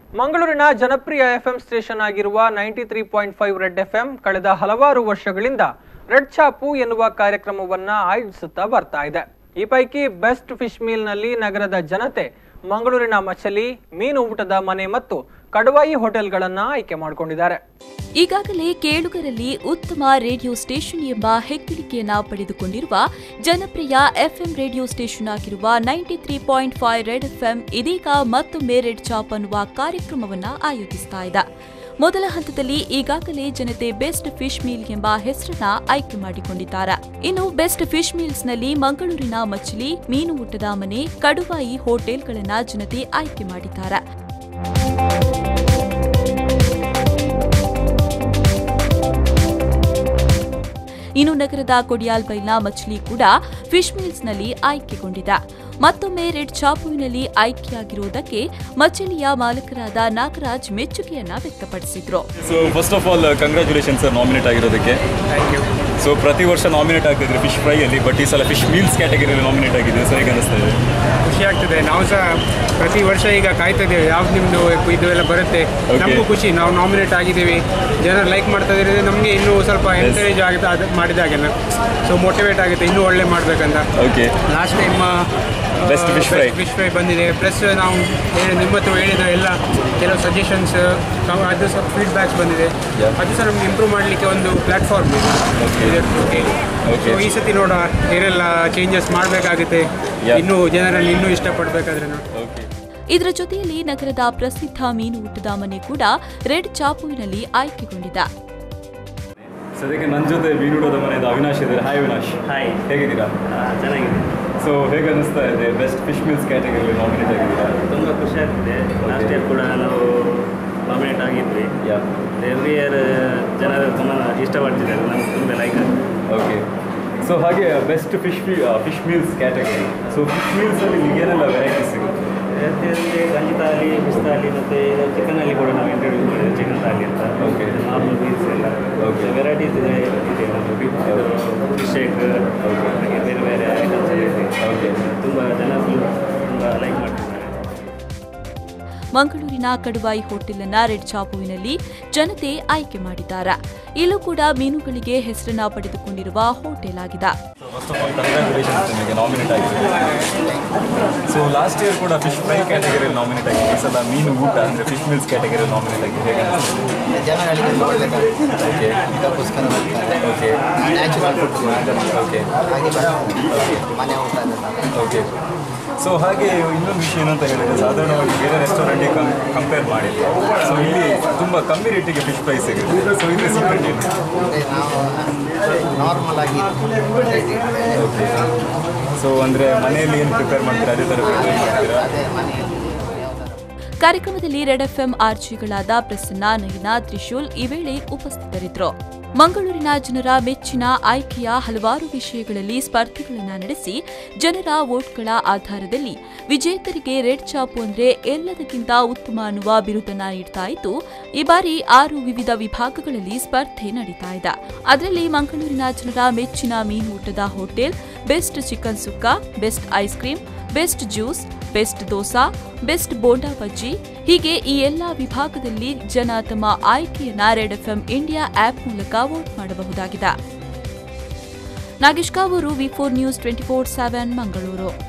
ಮಂಗಳೂರಿನ ಜನಪ್ರಿಯ FM station ಆಗಿರುವ ninety three point five red FM ಕಳೆದ ಹಲವಾರು ವರ್ಷಗಳಿಂದ ರೆಡ್ ಚಾಪು ಎನ್ನುವ ಕಾರ್ಯಕ್ರಮವನ್ನ ಆಯೋಜಿಸುತ್ತಾ ಬರ್ತಾ ಇದೆ ಈ ಪೈಕಿ ಬೆಸ್ಟ್ ಫಿಶ್ ಮೀಲ್ನಲ್ಲಿ ನಗರದ ಜನತೆ ಮಂಗಳೂರಿನ ಮಚಲಿ ಮೀನು ಊಟದ ಮನೆ ಮತ್ತು ಕಡವಾಯಿ ಹೋಟೆಲ್ಗಳನ್ನ ಆಯ್ಕೆ ಮಾಡಿಕೊಂಡಿದ್ದಾರೆ ಈಗಾಗಲೇ ಕೇಳುಗರಲ್ಲಿ ಉತ್ತಮ ರೇಡಿಯೋ ಸ್ಟೇಷನ್ ಎಂಬ ಹೆಗ್ಗಳಿಕೆಯನ್ನ ಪಡೆದುಕೊಂಡಿರುವ ಜನಪ್ರಿಯ ಎಫ್ಎಂ ರೇಡಿಯೋ ಸ್ಟೇಷನ್ ಆಗಿರುವ ninety three point five red FM ಇದೀಗ ಮತ್ತೊಮ್ಮೆ ರೆಡ್ ಚಾಪ್ ಅನ್ನುವ ಕಾರ್ಯಕ್ರಮವನ್ನ ಆಯೋಜಿಸ್ತಾ ಇದೆ ಮೊದಲ ಹಂತದಲ್ಲಿ ಈಗಾಗಲೇ ಜನತೆ ಬೆಸ್ಟ್ ಫಿಶ್ ಮೀಲ್ ಎಂಬ ಹೆಸರನ್ನ ಆಯ್ಕೆ ಮಾಡಿಕೊಂಡಿದ್ದಾರೆ ಇನ್ನು ಬೆಸ್ಟ್ ಫಿಶ್ ಮೀಲ್ಸ್ನಲ್ಲಿ ಮಂಗಳೂರಿನ ಮछली ಮೀನು ಊಟದ ಮನೆ ಕಡುವಾಯಿ ಹೋಟೆಲ್ಗಳನ್ನ ಜನತೆ ಆಯ್ಕೆ ಮಾಡಿದ್ದಾರೆ ಇನ್ನು ನಗರದ ಕೊಡಿಯಾಲ್ಬೈಲ್ನ ಮछली ಕೂಡ ಫಿಶ್ ಮೀಲ್ಸ್ನಲ್ಲಿ ಆಯ್ಕೆಗೊಂಡಿದೆ ಮತ್ತೊಮ್ಮೆ ರೆಡ್ ಚಾಪುವಿನಲ್ಲಿ ಆಯ್ಕೆಯಾಗಿರುವುದಕ್ಕೆ ಮಚಲಿಯ ಮಾಲಕರಾದ ನಾಗರಾಜ್ ಮೆಚ್ಚುಗೆಯನ್ನ ವ್ಯಕ್ತಪಡಿಸಿದ್ರು so first of all congratulation sir nominate ಆಗಿರೋದಕ್ಕೆ ಸೊ ಪ್ರತಿ ವರ್ಷ ನಾಮಿನೇಟ್ ಆಗ್ತಿದ್ರೆ ಫಿಶ್ ಫ್ರೈಯಲ್ಲಿ ಬಟ್ ಈ ಸಲ ಫಿಶ್ ಮೀಲ್ಸ್ ಕ್ಯಾಟಗರಿಯಲ್ಲಿ ನಾಮಿನೇಟ್ ಆಗಿದೆ ಸೊ ಹೇಗೆ ಅನಿಸ್ತಾ ಇದೆ ಖುಷಿ ಆಗ್ತದೆ ನಾವು ಸಹ ಪ್ರತಿ ವರ್ಷ ಈಗ ಕಾಯ್ತಾ ಇದ್ದೇವೆ ಯಾವ್ದು ನಿಮ್ಮದು ಇದು ಎಲ್ಲ ಬರುತ್ತೆ Okay. ನಮಗೂ ಖುಷಿ ನಾವು ನಾಮಿನೇಟ್ ಆಗಿದ್ದೀವಿ ಜನರು ಲೈಕ್ ಮಾಡ್ತಾ ಇದ್ರೆ ನಮಗೆ ಇನ್ನೂ ಸ್ವಲ್ಪ ಎನ್ಕರೇಜ್ ಆಗುತ್ತೆ ಅದು ಮಾಡಿದಾಗೆಲ್ಲ ಸೊ ಮೋಟಿವೇಟ್ ಆಗುತ್ತೆ ಇನ್ನೂ ಒಳ್ಳೆ ಮಾಡಬೇಕಂತ okay last time Best fish fry. Fish fry ಬಂದಿದೆ ಪ್ಲಸ್ ನಾವು ಹೇಳಿ ನಿಮ್ಮ ಹತ್ರ ಹೇಳಿದ ಎಲ್ಲ ಕೆಲವು ಸಜೆಷನ್ಸ್ ಅದು ಸ್ವಲ್ಪ ಫೀಡ್ಬ್ಯಾಕ್ಸ್ ಬಂದಿದೆ Yeah. ಅದು ಸಹ ನಮ್ಗೆ ಇಂಪ್ರೂವ್ ಮಾಡಲಿಕ್ಕೆ ಒಂದು ಪ್ಲಾಟ್ಫಾರ್ಮ್ ಇದೆ Okay. ಸೊ ಈ ಸತಿ ನೋಡುವ ಏನೆಲ್ಲ ಚೇಂಜಸ್ ಮಾಡಬೇಕಾಗುತ್ತೆ Yeah. ಇನ್ನೂ ಜನರನ್ನು ಇನ್ನೂ ಇಷ್ಟಪಡಬೇಕಾದ್ರೆ ನಾವು ಓಕೆ ಇದರ ಜೊತೆಯಲ್ಲಿ ನಗರದ ಪ್ರಸಿದ್ಧ ಮೀನು ಊಟದ ಮನೆ ಕೂಡ ರೆಡ್ ಚಾಪುವಿನಲ್ಲಿ ಆಯ್ಕೆಗೊಂಡಿದೆ ಸದ್ಯಕ್ಕೆ ನನ್ನ ಜೊತೆ ಮೀನುಡೋದ ಮನೆಯಿಂದ ಅವಿನಾಶ್ ಇದ್ದಾರೆ ಹಾಯ್ ಅವಿನಾಶ್ ಹಾಯ್ ಹೇಗಿದ್ದೀರಾ ಚೆನ್ನಾಗಿದೆ ಸೊ ಹೇಗೆ ಅನಿಸ್ತಾ ಇದೆ ಬೆಸ್ಟ್ ಫಿಶ್ ಮೀಲ್ಸ್ ಕ್ಯಾಟಗರಿಯಲ್ಲಿ ನಾಮಿನೇಟ್ ಆಗಿದ್ದೀರಾ ತುಂಬ ಖುಷಿ ಆಗ್ತಿದೆ ಲಾಸ್ಟ್ ಇಯರ್ ಕೂಡ ನಾವು ನಾಮಿನೇಟ್ ಆಗಿದ್ವಿ ಯಾ ಎವ್ರಿ ಇಯರ್ ಜನರು ತುಂಬ ಇಷ್ಟಪಡ್ತಿದ್ದಾರೆ ನಮ್ಗೆ ತುಂಬ ಲೈಕ್ ಆಗ್ತದೆ ಓಕೆ ಸೊ ಹಾಗೆ best fish fish meals category so fish ಮೀಲ್ಸಲ್ಲಿ ನಿಮ್ಗೆ ಏನೆಲ್ಲ ವೆರೈಟೀಸ್ ಸಿಗುತ್ತೆ ಇದರಲ್ಲಿ ಗಂಜಿ ತಾಲಿ ಫಿಶ್ ತಾಲಿ ಮತ್ತು ಚಿಕನಲ್ಲಿ ಕೂಡ ನಾವು ಇಂಟ್ರೊಡ್ಯೂಸ್ ಮಾಡಿದ್ವಿ ಚಿಕನ್ ತಾಲಿ ಅಂತ Okay. ನಾರ್ಮಲ್ ಮೀಲ್ಸ್ ಎಲ್ಲ Okay. ವೆರೈಟೀಸ್ ಇದೆ ಇದೆ ನಮ್ಮದು ಫಿಶ್ ಎಗ್ ಹಾಗೆ ಬೇರೆ ಬೇರೆ ಐಟಮ್ಸ್ ಎಲ್ಲ ಇದೆ Okay. ತುಂಬ ಜನ ತುಂಬ ಲೈಕ್ ಮಾಡ್ತಿದ್ದಾರೆ ಮಂಗಳೂರಿನ ಕಡುವಾಯಿ ಹೋಟೆಲ್ನ ರೆಡ್ ಚಾಪುವಿನಲ್ಲಿ ಜನತೆ ಆಯ್ಕೆ ಮಾಡಿದ್ದಾರೆ ಇಲ್ಲೂ ಕೂಡ ಮೀನುಗಳಿಗೆ ಹೆಸರನ್ನ ಪಡೆದುಕೊಂಡಿರುವ ಹೋಟೆಲ್ ಆಗಿದೆ ಫಸ್ಟ್ ಆಫ್ ಆಲ್ ಕಂಗ್ರ್ಯಾಚುಲೇಷನ್ಸ್ ನಿಮಗೆ ನಾಮಿನೇಟ್ ಆಗಿದೆ ಸೊ ಲಾಸ್ಟ್ ಇಯರ್ ಕೂಡ ಫಿಶ್ ಫ್ರೈ ಕ್ಯಾಟಗರಿಯಲ್ಲಿ ನಾಮಿನೇಟ್ ಆಗಿದೆ ಈ ಸಲ ಮೀನು ಊಟ ಅಂದರೆ ಫಿಶ್ ಮೀಲ್ಸ್ ಕ್ಯಾಟಗರಿಯಲ್ಲಿ ನಾಮಿನೇಟ್ ಆಗಿದೆ ಹೇಗೆ ಅನಿಸ್ತದೆ ಜನಗಳಿಗೆ ಒಳ್ಳೆಯದಾಗುತ್ತೆ ಓಕೆ ಇದಕ್ಕೋಸ್ಕರ ಬರ್ತಾರೆ ಓಕೆ ನ್ಯಾಚುರಲ್ ಫುಡ್ ಓಕೆ ಹಾಗೆ ಬರ್ತಾರೆ ಮನೆ ಊಟ ಅದೆಲ್ಲ ಓಕೆ ಸೊ ಹಾಗೆ ಇನ್ನೊಂದು ವಿಷಯ ಏನಂತ ಹೇಳಿದ್ರೆ ಸಾಧಾರಣವಾಗಿ ಬೇರೆ ರೆಸ್ಟೋರೆಂಟಿಗೆ ಕಂ ಕಂಪೇರ್ ಮಾಡಿ ಸೊ ಇಲ್ಲಿ ತುಂಬ ಕಮ್ಮಿ ರೇಟಿಗೆ ಫಿಶ್ ಪ್ರೈಸ್ ಸಿಗುತ್ತೆ ಸೊ ಇಲ್ಲಿ ಸೀಕ್ರೆಟ್ ಏನು ಅಂದರೆ ನಾವು ನಾರ್ಮಲ್ ಆಗಿ ಓಕೆ ಸೊ ಅಂದರೆ ಮನೆಯಲ್ಲಿ ಏನು ಪ್ರಿಪೇರ್ ಮಾಡ್ತೀರಾ ಅದೇ ಥರ ಪ್ರಿಪೇರ್ ಮಾಡ್ತೀರಾ ಅದೇ ಮನೆಯಲ್ಲಿ ಯಾವ್ದಾದ್ರು ಕಾರ್ಯಕ್ರಮದಲ್ಲಿ ರೆಡ್ ಎಫ್ಎಂ ಆರ್ಜಿಗಳಾದ ಪ್ರಸನ್ನ ನಯನ ತ್ರಿಶೂಲ್ ಈ ವೇಳೆ ಉಪಸ್ಥಿತರಿದ್ದರು ಮಂಗಳೂರಿನ ಜನರ ಮೆಚ್ಚಿನ ಆಯ್ಕೆಯ ಹಲವಾರು ವಿಷಯಗಳಲ್ಲಿ ಸ್ಪರ್ಧೆಗಳನ್ನು ನಡೆಸಿ ಜನರ ವೋಟ್ಗಳ ಆಧಾರದಲ್ಲಿ ವಿಜೇತರಿಗೆ ರೆಡ್ ಚಾಪು ಅಂದ್ರೆ ಎಲ್ಲದಕ್ಕಿಂತ ಉತ್ತಮ ಅನ್ನುವ ಬಿರುದನ್ನ ನೀಡ್ತಾ ಇದ್ದು ಈ ಬಾರಿ ಆರು ವಿವಿಧ ವಿಭಾಗಗಳಲ್ಲಿ ಸ್ಪರ್ಧೆ ನಡೀತಾ ಇದೆ ಅದರಲ್ಲಿ ಮಂಗಳೂರಿನ ಜನರ ಮೆಚ್ಚಿನ ಮೀನು ಊಟದ hotel best chicken sukka best ice cream best juice best dosa best bonda bajji ಹೀಗೆ ಈ ಎಲ್ಲ ವಿಭಾಗದಲ್ಲಿ ಜನ ತಮ್ಮ ಆಯ್ಕೆಯನ್ನ ರೆಡ್ ಎಫ್ಎಂ ಇಂಡಿಯಾ ಆಪ್ ಮೂಲಕ ವೋಟ್ ಮಾಡಬಹುದಾಗಿದೆ Nagesh Kavoor V four news twenty four seven Mangaluru